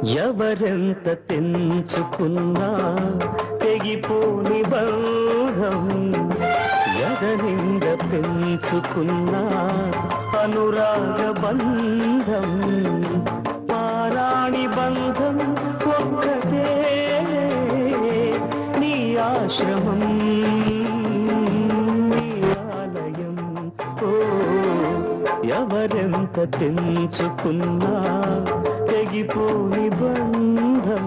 ఎవరెంత తెంచుకున్నా తెగిపోని బంధం ఎదనింద పెంచుకున్నా అనురాగ బంధం పారాణి బంధం ఒక్కటే నీ ఆశ్రమం నీ ఆలయం ఓ ఎవరెంత తెంచుకున్నా తెగిపోని బంధం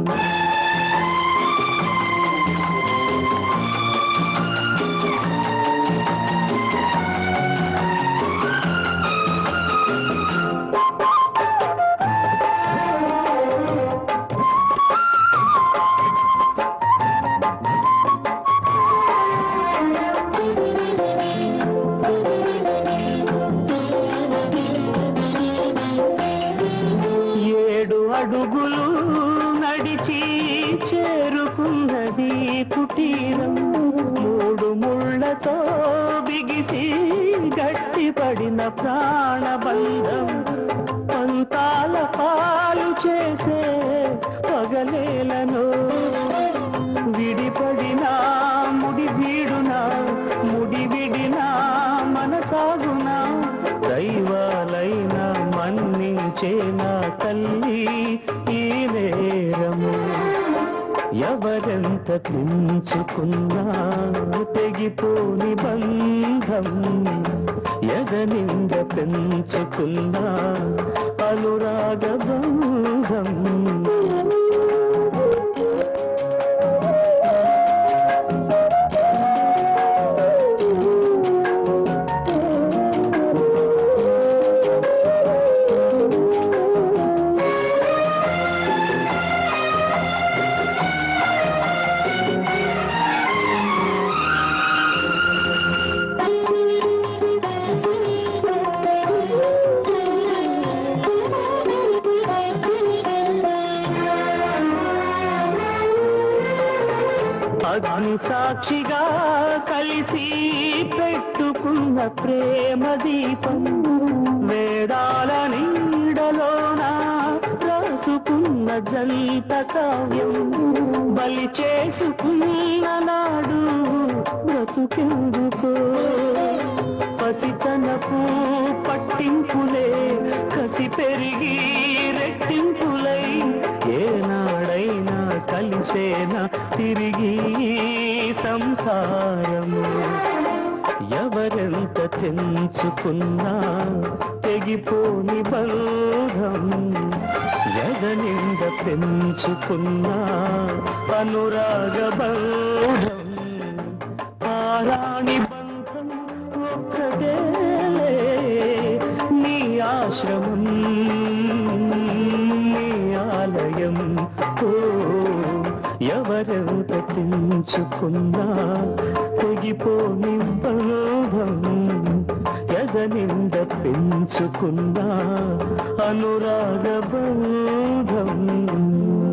ఏడు అడుగులు నడిచి చేరుకున్నది కుటీరం మూడు ముళ్ళతో బిగిసి గట్టిపడిన ప్రాణబంధం పంతాల పాలు చేసే పగలేలను విడిపడినా ముడి వీడునా ముడి విడినా మనసాగునా దైవాలైనా మన్నించేనా తల్లి ఈ నేరము ఎవరెంత తెంచుకున్నా తెగిపోని బంధం ఎదనింద పెంచుకున్నా అనురాగ బంధం అగ్ని సాక్షిగా కలిసి పెట్టుకున్న ప్రేమ దీపం వేదాల నీడలోన రాసుకున్న జంట కావ్యం బలి చేసుకున్న నాడు బ్రతుకెందుకో పసితనపు పట్టింపులే కసి పెరిగి రెట్టింపులై ఏనాడైనా కలిసేనా తిరిగి సంసారము ఎవరెంత తెంచుకున్నా తెగిపోని బంధం ఎదనింద పెంచుకున్నా అనురాగ బంధం పారాణి బంధం ఒక్కటే నీ ఆశ్రమం నీ ఆలయం ఓ ఎవరెంత తెంచుకున్నా తెగిపోని బంధం ఎదనింద పెంచుకున్నా అనురాగ బంధం